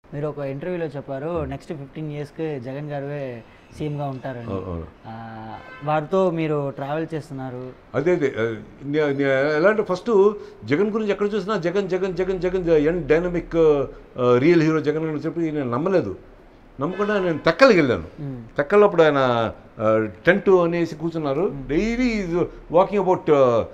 మీరు ఒక ఇంటర్వ్యూలో చెప్పారు నెక్స్ట్ ఫిఫ్టీన్ ఇయర్స్కి జగన్ గారే సీఎంగా ఉంటారని అవును, అవును. ఆ, వారితో మీరు ట్రావెల్ చేస్తున్నారు అదే అదే ఆ, నే- నే- ఎలా అంటే ఫస్ట్ జగన్ గురించి ఎక్కడ చూసినా Jagan Jagan Jagan Jagan an dynamic real hero Jagan అని చెప్పి నేను నమ్మలేదు నమ్మకుండా నేను తెక్కలకి వెళ్ళాను తెక్కల్లో అప్పుడు ఆయన టెంట్ అనేసి కూర్చున్నారు daily is walking about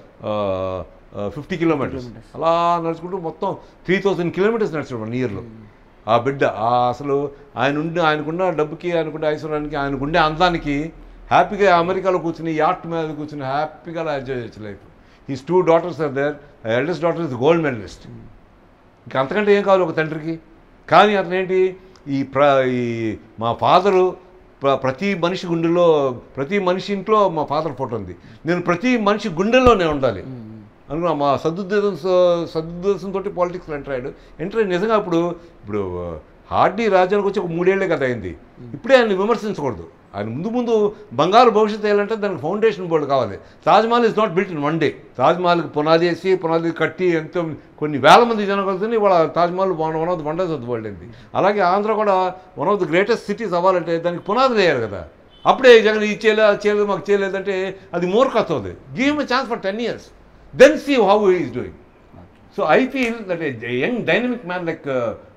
fifty kilometres అలా నడుచుకుంటూ మొత్తం త్రీ థౌజండ్ కిలోమీటర్స్ నడిచాడు వన్ ఇయర్లో ఆ బిడ్డ ఆ అసలు ఆయన ఉండి ఆయనకున్న డబ్బుకి ఆయనకున్న ఐశ్వర్యానికి ఆయనకుండే అందానికి హ్యాపీగా అమెరికాలో కూర్చుని యాట్ మీద కూర్చుని హ్యాపీగా అలా ఎంజాయ్ చేయొచ్చు life he's two daughters are there eldest daughter is gold medallist ఇంకా అంతకంటే ఏం కావాలి ఒక తండ్రికి కానీ అతను ఏంటి ఈ ప్ర ఈ మా ఫాదరు ప్ర- ప్రతి మనిషి గుండెలో ప్రతి మనిషి ఇంట్లో మా ఫాదర్ ఫోటో ఉంది నేను ప్రతి మనిషి గుండెల్లో నేను ఉండాలి అనుకున్నా మా సదుద్దేశం సదుద్దేశంతో పాలిటిక్స్లో ఎంటర్ అయ్యాడు ఎంటర్ అయ్యి నిజంగా ఇప్పుడు ఇప్పుడు హార్డీ రాజ్యానికి వచ్చి ఒక మూడేళ్లే కదా అయింది ఇప్పుడే ఆయన విమర్శించకూడదు ఆయన ముందు ముందు బంగారు భవిష్యత్తు వేయాలంటే దానికి ఫౌండేషన్ బోర్డు కావాలి Taj Mahal is not built in one day తాజ్మహల్కి పునాది వేసి పునాది కట్టి ఎంతో కొన్ని వేల మంది జనం కలిసి వాళ్ళ Taj Mahal one one of the wonders of the world అయింది అలాగే ఆంధ్ర కూడా one of the greatest cities అవ్వాలంటే దానికి పునాది వేయాలి కదా అప్పుడే జగన్ ఇది చేయలేదు అది చేయలేదు మాకు చేయలేదంటే అది మూర్ఖత్వం అది give a chance for ten years then see how is doing so I feel that young dynamic man like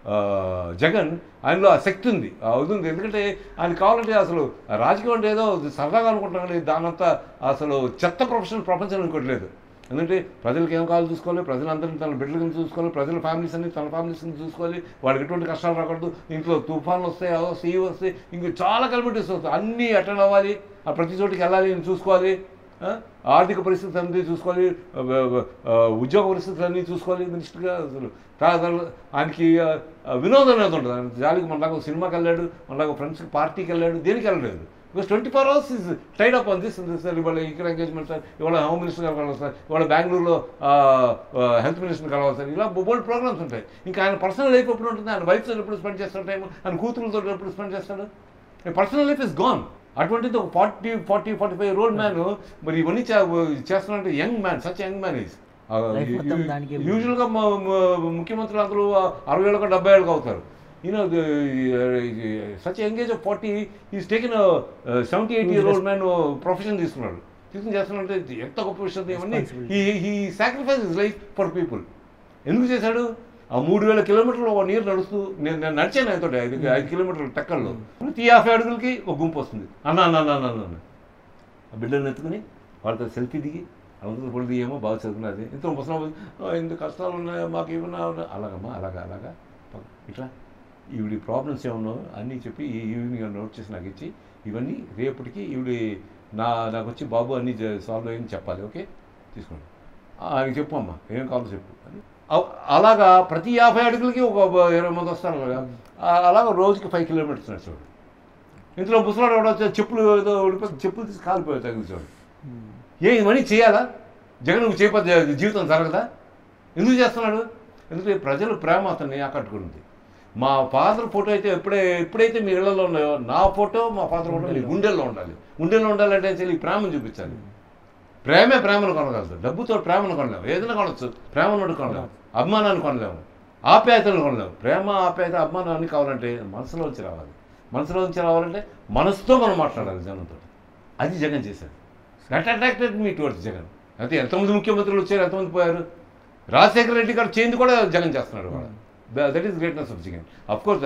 Jagan ఆయనలో ఆ శక్తి ఉంది ఆ ఇది ఉంది ఎందుకంటే ఆయన కావాలంటే అసలు రాజకీయం అంటే ఏదో సరదాగా అనుకుంటాం కానీ దానంతా అసలు చెత్త ప్రొఫెషనల్ ప్రపంచం ఇంకోటి లేదు ఎందుకంటే ప్రజలకు ఏం కావాలో చూసుకోవాలి ప్రజలందరినీ తన బిడ్డలను చూసుకోవాలి ప్రజల ఫ్యామిలీస్ అన్ని తన ఫ్యామిలీస్ని చూసుకోవాలి వాళ్ళకి ఎటువంటి కష్టాలు రాకూడదు ఇంట్లో తుఫాన్లు వస్తాయి అదో సీ వస్తాయి ఇంక చాలా కల్మిటీస్ వస్తాయి అన్నీ అటెండ్ అవ్వాలి ఆ ప్రతి చోటికి వెళ్ళాలి నేను చూసుకోవాలి ఆ? ఆర్థిక పరిస్థితులు అన్నీ చూసుకోవాలి ఆ, ఆ, ఆ, ఉద్యోగ పరిస్థితులు అన్నీ చూసుకోవాలి మినిస్టర్గా అసలు తా- తన- ఆయనకి ఆ, ఆ, వినోదం అనేది ఉంటుంది ఆయన జాలికి మనలాగా ఒక సినిమాకి వెళ్ళాడు మనలాగా ఫ్రెండ్స్కి పార్టీకి వెళ్ళాడు దేనికి వెళ్ళలేదు because twenty four hours is tied up on this sir ఇవాళ ఇక్కడ ఎంగేజ్మెంట్ సార్ ఇవాళ హోమ్ మినిస్టర్ గారు కలవాలి సార్ ఇవాళ బెంగళూరులో హెల్త్ మినిస్టర్ కలవాలి సార్ ఇలా బోల్డ్ ప్రోగ్రామ్స్ ఉంటాయి ఇంకా ఆయన పర్సనల్ లైఫ్ ఎప్పుడు ఉంటుంది ఆయన వైఫ్తో ఎప్పుడు స్పెండ్ చేస్తాడు టైం ఆయన కూతురులతో ఎప్పుడు స్పెండ్ చేస్తాడు పర్సనల్ లైఫ్ ఇస్ గాన్ అటువంటిది ఒక forty forty forty five road man మరి ఇవన్నీ చే- చేస్తున్నట్టు young man such young man is Life మొత్తం దానికే యూజువల్గా ముఖ్యమంత్రులు అందరూ అరవై ఏళ్ళకి డెబ్బై ఏళ్ళకి అవుతారు you know such engage of forty is taken seventy eighty year old man profession తీసుకున్నాడు తీసుకుని చేస్తున్నాడంటే ఎంత గొప్ప విషయం ఇవన్నీ ఈ ఈ sacrifice is life for people ఎందుకు చేశాడు ఆ మూడు వేల కిలోమీటర్లు ఒక నీరు నడుస్తూ నేను నేను నడిచాను ఆయనతో ఐదు ఐదు కిలోమీటర్లు టక్కల్లో ప్రతి యాభై అడుగులకి ఒక గుంపు వస్తుంది అన్న అన్న అన్న అన్న అన్న ఆ బిడ్డను ఎత్తుకుని వాళ్ళతో సెల్ఫీ దిగి అందరూ పొడి దిగేమో బాగా చదువుకున్నది ఇంత ముసలం ఇంత కష్టాలు ఉన్నాయో మాకు ఏమన్నా ఉన్నాయో అలాగమ్మా అలాగా అలాగా పక్క- ఇట్లా ఈవిడి ప్రాబ్లమ్స్ ఏమన్నా అన్నీ చెప్పి ఈ ఈవినింగ్ నోట్ చేసి నాకు ఇచ్చి ఇవన్నీ రేపటికి ఈవిడి నా నాకు వచ్చి బాబు అన్నీ సాల్వ్ అయ్యని చెప్పాలి ఓకే తీసుకోండి "ఆ, ఆయనకి చెప్పు అమ్మా ఏం కావాలో చెప్పు అని అ- అలాగా ప్రతి యాభై అడుగులకి ఒక బ- ఇరవై మంది వస్తారు అలాగా ఆ- అలాగా రోజుకి ఫైవ్ కిలోమీటర్స్ నడిచాడు ఇందులో ముసలాడు ఎవడో వచ్చి చెప్పులు ఏదో ఉడిపోతే చెప్పులు తీసి కాలిపోయాడు తగ్గించాడు ఏ ఇవన్నీ చేయాలా జగన్ నువ్వు చేయకపోతే జీవితం జరగదా ఎందుకు చేస్తున్నాడు ఎందుకంటే ప్రజల ప్రేమ అతన్ని ఆకట్టుకుంది మా ఫాదర్ ఫోటో అయితే ఎప్పుడే ఎప్పుడైతే మీ ఇళ్లలో ఉన్నాయో నా ఫోటో మా ఫాదర్ ఫోటో మీ గుండెల్లో ఉండాలి గుండెల్లో ఉండాలంటే అసలు ఈ ప్రేమను చూపించాలి ప్రేమే ప్రేమను కొనగలదు డబ్బుతో ప్రేమను కొనలేము ఏదైనా కొనవచ్చు ప్రేమను కొనలేము అభిమానాన్ని కొనలేము ఆప్యాయతను కొనలేము ప్రేమ ఆప్యాయత అభిమానం అన్ని కావాలంటే మనసులోంచి రావాలి మనసులోంచి రావాలంటే మనసుతో మనం మాట్లాడాలి జనంతో అది జగన్ చేశాడు that attracted me towards Jagan అయితే ఎంతమంది ముఖ్యమంత్రులు వచ్చారు ఎంతమంది పోయారు రాజశేఖర రెడ్డి గారు చేంజ్ కూడా జగన్ చేస్తున్నాడు కూడా that is greatness of Jagan of course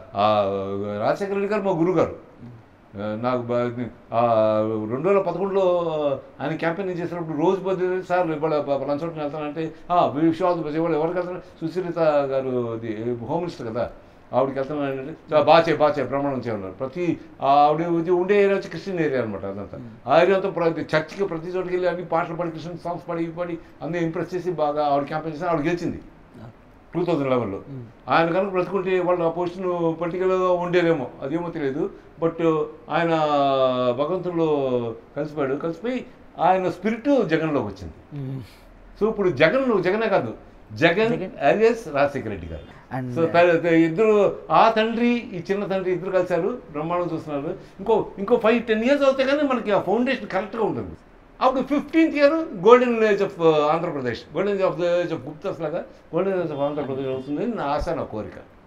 Rajasekhara Reddy గారు మా గురువు గారు ఆ, నాకు బా- ఆ, రెండు వేల పదకొండులో ఆయన క్యాంపెయినింగ్ చేసినప్పుడు రోజు పొద్దు సార్ ఇవాళ పలానా చోట్ల వెళ్తానంటే విషయాలు ఇవాళ ఎవరికి వెళ్తాను సుచరిత గారు అది హోమ్ మినిస్టర్ కదా ఆవిడకి వెళ్తానంటే బాగా చేయి బాగా చేయి ప్రమాణం చేయన్నారు ప్రతి ఆవిడ ఇది ఉండే ఏరియా వచ్చి క్రిస్టియన్ ఏరియా అనమాట అదంతా ఆ ఏరియా అంతా ప్రతి చర్చికి ప్రతి చోటికి వెళ్ళి అన్ని పాటలు పాడి క్రిస్టియన్ సాంగ్స్ పాడి ఇవి పాడి అన్నీ ఇంప్రెస్ చేసి బాగా ఆవిడ క్యాంపెయిన్ చేసి ఆవిడ గెలిచింది టూ థౌజండ్ లెవెన్లో ఆయన కనుక బ్రతుకుంటే వాళ్ళ ఆ పొజిషన్ పొలిటికల్గా ఉండేదేమో అదేమో తెలియదు బట్ ఆయన భగవంతుల్లో కలిసిపోయాడు కలిసిపోయి ఆయన స్పిరిట్ జగన్లోకి వచ్చింది సో ఇప్పుడు జగన్ జగనే కాదు జగన్ అలియస్ రాజశేఖర రెడ్డి గారు And- సో త- త- ఇద్దరు ఆ తండ్రి ఈ చిన్న తండ్రి ఇద్దరు కలిశారు బ్రహ్మాండం చూస్తున్నారు ఇంకో ఇంకో ఫైవ్ టెన్ ఇయర్స్ అవుతే కానీ మనకి ఆ ఫౌండేషన్ కరెక్ట్గా ఉంటుంది అప్పుడు fifteenth year golden age of Andhra Pradesh golden age of the age of Guptas లాగా గోల్డెన్ ఏజ్ ఆఫ్ ఆంధ్రప్రదేశ్ అవుతుంది అని నా ఆశ నా కోరిక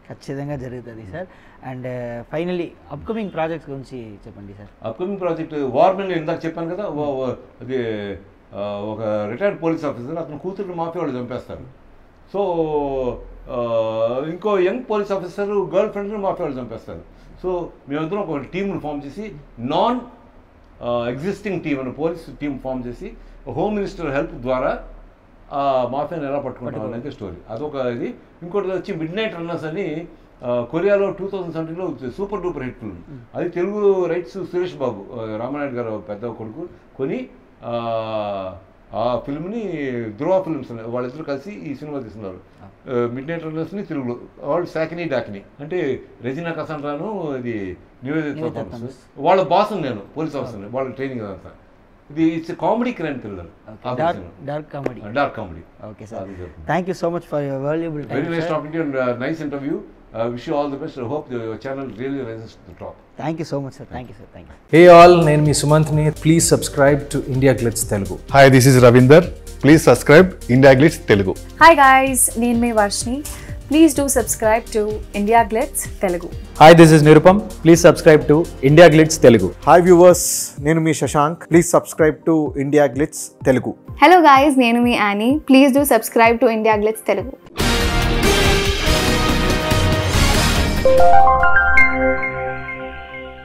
ఖచ్చితంగా జరుగుతుంది sir and finally upcoming projects గురించి చెప్పండి సార్ అప్కమింగ్ ప్రాజెక్ట్ వార్మెన్ ఇందాక చెప్పాను కదా ఓ- ఓ- అది ఆ, ఒక రిటైర్డ్ పోలీస్ ఆఫీసర్ అతను కూతురు మాఫియా వాళ్ళు చంపేస్తారు సో ఆ, ఇంకో యంగ్ పోలీస్ ఆఫీసర్ గర్ల్ ఫ్రెండ్ని మాఫియా వాళ్ళు చంపేస్తారు సో మేమందరం ఒక టీంను ఫామ్ చేసి నాన్ ఎగ్జిస్టింగ్ టీం అని పోలీస్ టీం ఫామ్ చేసి హోమ్ మినిస్టర్ హెల్ప్ ద్వారా ఆ మాఫియాని ఎలా పట్టుకుంటాం అనేది స్టోరీ అదొక ఇది ఇంకోటి వచ్చి మిడ్ నైట్ రన్నర్స్ అని ఆ, కొరియాలో టూ థౌజండ్ సెవెంటీన్లో సూపర్ డూపర్ హిట్ ఫిల్మ్ అది తెలుగు రైట్స్ సురేష్ బాబు ఆ, రామానాయుడు గారు పెద్ద కొడుకు కొని ఆ, ఆ ఫిల్మ్ని ధ్రువ ఫిల్మ్స్ అని వాళ్ళిద్దరు కలిసి ఈ సినిమా తీస్తున్నారు మిడ్ నైట్ రన్నర్స్ని తెలుగులో వాళ్ళు సాకిని డాకిని అంటే రెజినా కసండ్రాను ఇది నివేదిత నివేదిత థామస్. థామస్. వాళ్ళ బాస్ నేను పోలీస్ ఆఫీసర్ని వాళ్ళ ట్రైనింగ్ అదంతా ఇది it's comedy crime thriller dark dark comedy dark comedy okay sir అది చెప్తాను. Thank you so much for your valuable Very time nice sir talking to you and uh, nice interview. Uh, wish you all the best. I hope the, your channel really rises to the top. Thank you so much sir thank you sir thank you hey all నేను మీ సుమంత్ని please subscribe to India Glitz Telugu hi this is Ravinder please subscribe India Glitz Telugu hi guys నేను మీ Varshini please do subscribe to India Glitz Telugu hi this is Nirupam please subscribe to India Glitz Telugu hi viewers నేను మీ Shashank please subscribe to India Glitz Telugu hello guys నేను మీ Annie please do subscribe to India Glitz Telugu